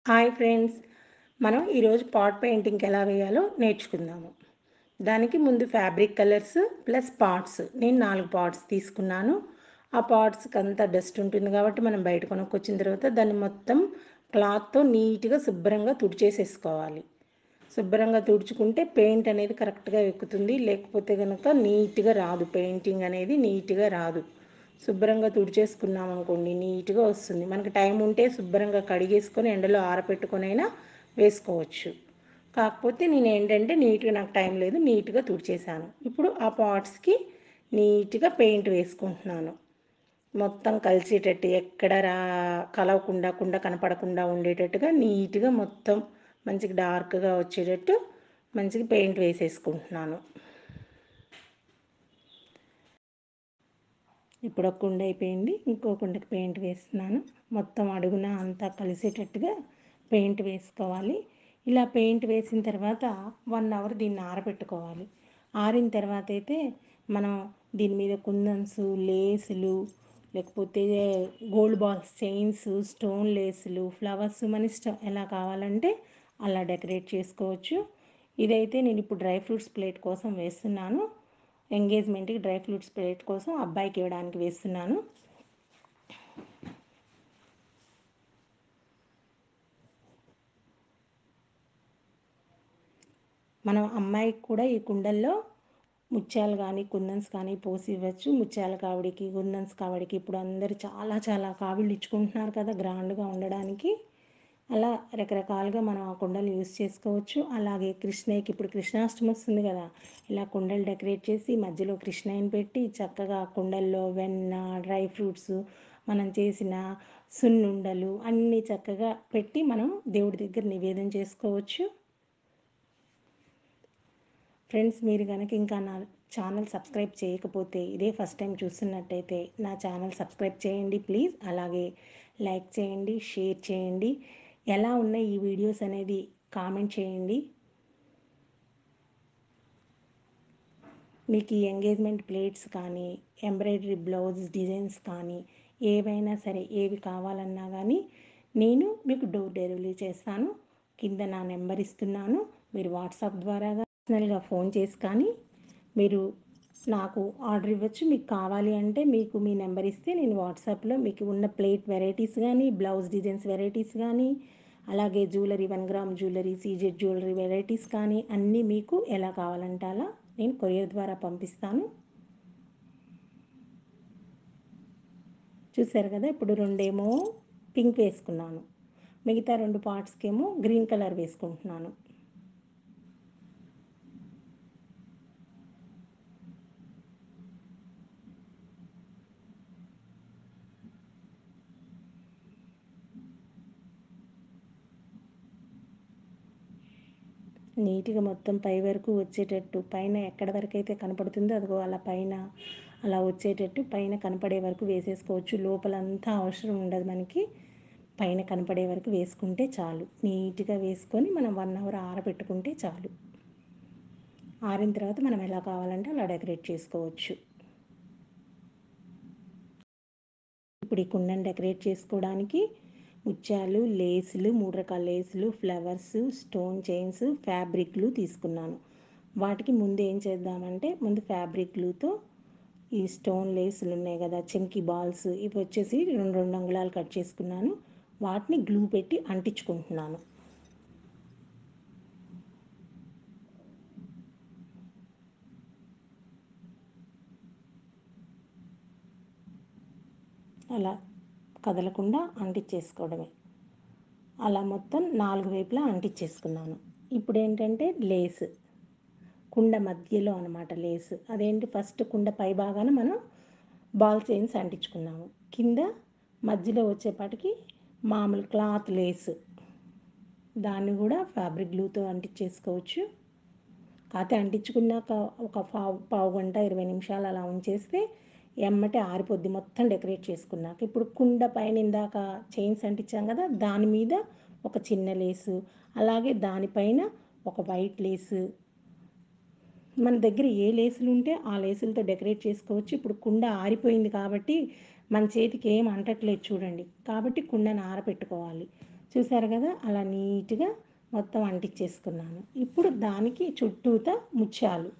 hi friends మనం ఈరోజు pot పెయింటింగ్కి ఎలా వేయాలో నేర్చుకుందాము దానికి ముందు ఫ్యాబ్రిక్ కలర్స్ ప్లస్ పాట్స్ నేను నాలుగు పాట్స్ తీసుకున్నాను ఆ పాట్స్కి అంతా డస్ట్ ఉంటుంది కాబట్టి మనం బయట కొనుక్కొచ్చిన తర్వాత దాన్ని మొత్తం క్లాత్తో నీట్గా శుభ్రంగా తుడిచేసేసుకోవాలి శుభ్రంగా తుడుచుకుంటే పెయింట్ అనేది కరెక్ట్గా ఎక్కుతుంది లేకపోతే కనుక నీట్గా రాదు పెయింటింగ్ అనేది నీట్గా రాదు శుభ్రంగా తుడిచేసుకున్నాం అనుకోండి నీట్గా వస్తుంది మనకి టైం ఉంటే శుభ్రంగా కడిగేసుకొని ఎండలో ఆరపెట్టుకొని అయినా వేసుకోవచ్చు కాకపోతే నేను ఏంటంటే నీట్గా నాకు టైం లేదు నీట్గా తుడిచేసాను ఇప్పుడు ఆ పాట్స్కి నీట్గా పెయింట్ వేసుకుంటున్నాను మొత్తం కలిసేటట్టు ఎక్కడ రా కలవకుండా కుండ కనపడకుండా ఉండేటట్టుగా నీట్గా మొత్తం మంచిగా డార్క్గా వచ్చేటట్టు మంచిగా పెయింట్ వేసేసుకుంటున్నాను ఇప్పుడు ఒక కుండ అయిపోయింది ఇంకో కుండకి పెయింట్ వేస్తున్నాను మొత్తం అడుగున అంతా కలిసేటట్టుగా పెయింట్ వేసుకోవాలి ఇలా పెయింట్ వేసిన తర్వాత వన్ అవర్ దీన్ని ఆరబెట్టుకోవాలి ఆరిన తర్వాత అయితే మనం దీని మీద కుందన్స్ లేసులు లేకపోతే గోల్డ్ బాల్స్ చైన్స్ స్టోన్ లేసులు ఫ్లవర్స్ మన ఇష్టం ఎలా కావాలంటే అలా డెకరేట్ చేసుకోవచ్చు ఇదైతే నేను ఇప్పుడు డ్రై ఫ్రూట్స్ ప్లేట్ కోసం వేస్తున్నాను ఎంగేజ్మెంట్కి డ్రై ఫ్రూట్స్ ప్లేట్ కోసం అబ్బాయికి ఇవ్వడానికి వేస్తున్నాను మనం అమ్మాయికి కూడా ఈ కుండల్లో ముత్యాలు కానీ కుందన్స్ కానీ పోసి ఇవ్వచ్చు ముత్యాల కావిడికి కుందన్స్ కావిడికి ఇప్పుడు అందరు చాలా చాలా కావిళ్ళు ఇచ్చుకుంటున్నారు కదా గ్రాండ్గా ఉండడానికి అలా రకరకాలుగా మనం ఆ కుండలు యూస్ చేసుకోవచ్చు అలాగే కృష్ణయ్యకి ఇప్పుడు కృష్ణాష్టమి వస్తుంది కదా ఇలా కుండలు డెకరేట్ చేసి మధ్యలో కృష్ణయ్యని పెట్టి చక్కగా కుండల్లో వెన్న డ్రై ఫ్రూట్స్ మనం చేసిన సున్నుండలు అన్నీ చక్కగా పెట్టి మనం దేవుడి దగ్గర నివేదన చేసుకోవచ్చు ఫ్రెండ్స్ మీరు కనుక ఇంకా నా ఛానల్ సబ్స్క్రైబ్ చేయకపోతే ఇదే ఫస్ట్ టైం చూస్తున్నట్టయితే నా ఛానల్ సబ్స్క్రైబ్ చేయండి ప్లీజ్ అలాగే లైక్ చేయండి షేర్ చేయండి ఎలా ఉన్నాయి ఈ వీడియోస్ అనేది కామెంట్ చేయండి మీకు ఈ ఎంగేజ్మెంట్ ప్లేట్స్ కానీ ఎంబ్రాయిడరీ బ్లౌజ్ డిజైన్స్ కానీ ఏవైనా సరే ఏవి కావాలన్నా కానీ నేను మీకు డోర్ డెలివరీ చేస్తాను కింద నా నెంబర్ ఇస్తున్నాను మీరు వాట్సాప్ ద్వారా పర్సనల్గా ఫోన్ చేసి కానీ మీరు నాకు ఆర్డర్ ఇవ్వచ్చు మీకు కావాలి అంటే మీకు మీ నెంబర్ ఇస్తే నేను వాట్సాప్లో మీకు ఉన్న ప్లేట్ వెరైటీస్ కానీ బ్లౌజ్ డిజైన్స్ వెరైటీస్ కానీ అలాగే jewellery one gram jewellery CZ jewellery varieties కానీ అన్నీ మీకు ఎలా కావాలంటే అలా నేను కొరియర్ ద్వారా పంపిస్తాను చూసారు కదా ఇప్పుడు రెండేమో పింక్ వేసుకున్నాను మిగతా రెండు పార్ట్స్కి ఏమో గ్రీన్ కలర్ వేసుకుంటున్నాను నీట్గా మొత్తం పై వరకు వచ్చేటట్టు పైన ఎక్కడ వరకు అయితే కనపడుతుందో అదిగో అలా పైన అలా వచ్చేటట్టు పైన కనపడే వరకు వేసేసుకోవచ్చు లోపలంతా అవసరం ఉండదు మనకి పైన కనపడే వరకు వేసుకుంటే చాలు నీట్గా వేసుకొని మనం వన్ అవర్ ఆరబెట్టుకుంటే చాలు ఆరిన తర్వాత మనం ఎలా కావాలంటే అలా డెకరేట్ చేసుకోవచ్చు ఇప్పుడు ఈ కుండను డెకరేట్ చేసుకోవడానికి ముత్యాలు లేసులు మూడు రకాల లేసులు ఫ్లవర్స్ స్టోన్ చైన్స్ ఫ్యాబ్రిక్లు తీసుకున్నాను వాటికి ముందు ఏం చేద్దామంటే ముందు ఫ్యాబ్రిక్లుతో ఈ స్టోన్ లేసులు ఉన్నాయి కదా చెంకి బాల్స్ ఇవి వచ్చేసి రెండు రెండు అంగుళాలు కట్ చేసుకున్నాను వాటిని గ్లూ పెట్టి అంటించుకుంటున్నాను అలా కదలకుండా అంటించేసుకోవడమే అలా మొత్తం నాలుగు వైపులా అంటించేసుకున్నాను ఇప్పుడు ఏంటంటే లేస్ కుండ మధ్యలో అనమాట లేస్ అదేంటి ఫస్ట్ కుండ పై భాగాన మనం బాల్ చైన్స్ అంటించుకున్నాము కింద మధ్యలో వచ్చేపాటికి మామూలు క్లాత్ లేస్ దాన్ని కూడా ఫ్యాబ్రిక్ గ్లూతో అంటించేసుకోవచ్చు కాకపోతే అంటించుకున్నాక ఒక పావు పావు గంట ఇరవై నిమిషాలు అలా ఉంచేస్తే ఎమ్మటే ఆరిపోద్ది మొత్తం డెకరేట్ చేసుకున్నాక ఇప్పుడు కుండ పైన ఇందాక చైన్స్ అంటించాం కదా దాని మీద ఒక చిన్న లేసు అలాగే దానిపైన ఒక వైట్ లేసు మన దగ్గర ఏ లేసులు ఉంటే ఆ లేసులతో డెకరేట్ చేసుకోవచ్చు ఇప్పుడు కుండ ఆరిపోయింది కాబట్టి మన చేతికి ఏం అంటట్లేదు చూడండి కాబట్టి కుండను ఆరబెట్టుకోవాలి చూసారు కదా అలా నీట్గా మొత్తం అంటించేసుకున్నాను ఇప్పుడు దానికి చుట్టూత ముత్యాలు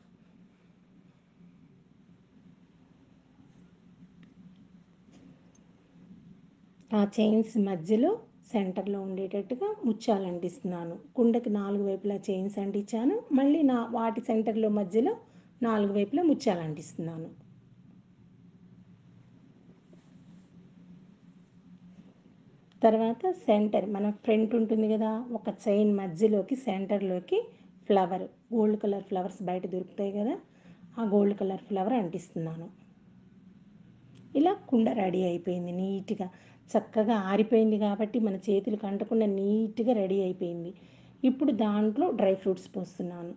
ఆ చైన్స్ మధ్యలో సెంటర్లో ఉండేటట్టుగా ముత్యాలు అంటిస్తున్నాను కుండకి నాలుగు వైపులా చైన్స్ అంటించాను మళ్ళీ నా వాటి సెంటర్లో మధ్యలో నాలుగు వైపులా ముత్యాలు అంటిస్తున్నాను తర్వాత సెంటర్ మన ఫ్రంట్ ఉంటుంది కదా ఒక చైన్ మధ్యలోకి సెంటర్లోకి ఫ్లవర్ గోల్డ్ కలర్ ఫ్లవర్స్ బయట దొరుకుతాయి కదా ఆ గోల్డ్ కలర్ ఫ్లవర్ అంటిస్తున్నాను ఇలా కుండ రెడీ అయిపోయింది నీట్గా చక్కగా ఆరిపోయింది కాబట్టి మన చేతులకు అంటకుండా నీట్గా రెడీ అయిపోయింది ఇప్పుడు దాంట్లో డ్రై ఫ్రూట్స్ పోస్తున్నాను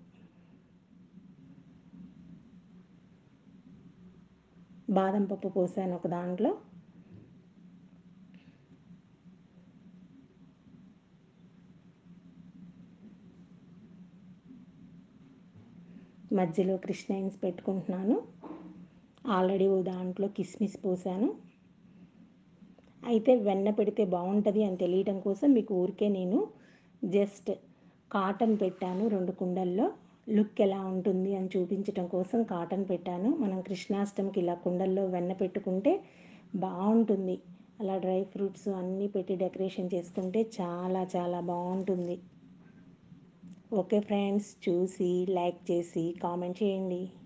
బాదం పప్పు పోసాను ఒక దాంట్లో మధ్యలో కృష్ణైన్స్ పెట్టుకుంటున్నాను ఆల్రెడీ ఓ దాంట్లో కిస్మిస్ పోసాను అయితే వెన్న పెడితే బాగుంటుంది అని తెలియడం కోసం మీకు ఊరికే నేను జస్ట్ కాటన్ పెట్టాను రెండు కుండల్లో లుక్ ఎలా ఉంటుంది అని చూపించడం కోసం కాటన్ పెట్టాను మనం కృష్ణాష్టమికి ఇలా కుండల్లో వెన్న పెట్టుకుంటే బాగుంటుంది అలా డ్రై ఫ్రూట్స్ అన్నీ పెట్టి డెకరేషన్ చేసుకుంటే చాలా చాలా బాగుంటుంది ఓకే ఫ్రెండ్స్ చూసి లైక్ చేసి కామెంట్ చేయండి